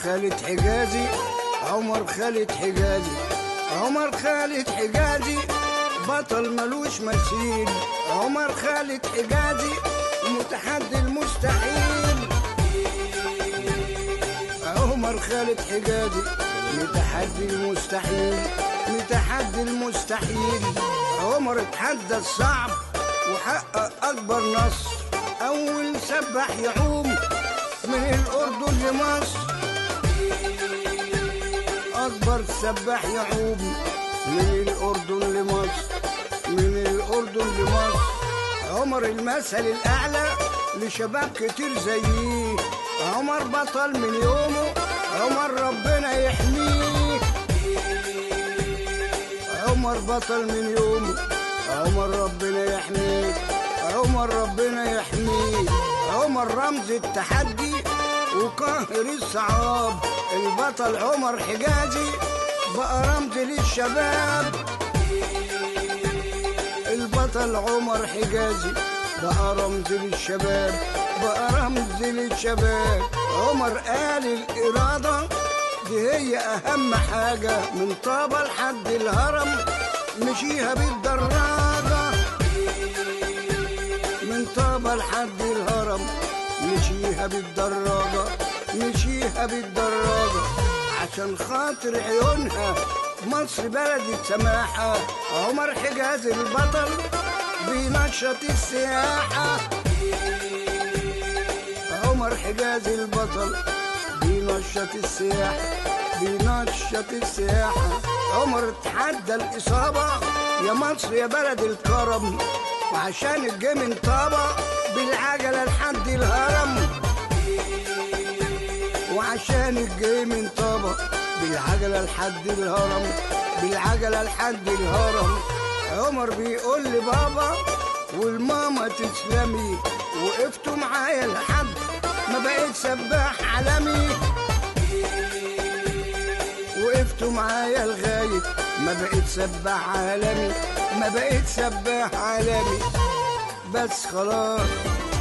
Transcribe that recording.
خالد حجازي عمر خالد حجازي عمر خالد حجازي بطل ملوش مثيل عمر خالد حجازي متحدي المستحيل عمر خالد حجازي متحدي المستحيل متحدي المستحيل عمر اتحدى الصعب وحقق اكبر نصر اول سبح يعوم من الاردن لمصر اكبر سباح يعوم من الاردن لمصر من الاردن لمصر عمر المثل الاعلى لشباب كتير زيه عمر بطل من يومه عمر ربنا يحميه عمر بطل من يومه عمر ربنا يحميه عمر ربنا يحميه عمر رمز التحدي وقاهر الصعاب البطل عمر حجازي بقى رمز للشباب البطل عمر حجازي بقى رمز للشباب بقى رمز للشباب عمر قال الإرادة دي هي أهم حاجة من طابة لحد الهرم مشيها بالدراجة من طابة لحد الهرم مشيها بالدراجة مشيها بالدراجة عشان خاطر عيونها مصر بلد سماحة عمر حجاز البطل بينشط السياحة عمر حجاز البطل بينشط السياحة بينشط السياحة عمر اتحدى الإصابة يا مصر يا بلد الكرم وعشان الجيم انطبق بالعجلة لحد الهرم وعشان الجيم انطبق بالعجلة لحد الهرم بالعجلة لحد الهرم عمر بيقول لي بابا والماما تسلمي وقفتوا معايا لحد ما بقيت سباح عالمي وقفتوا معايا لغاية ما بقيت سباح عالمي ما بقيت سباح عالمي بس خلاص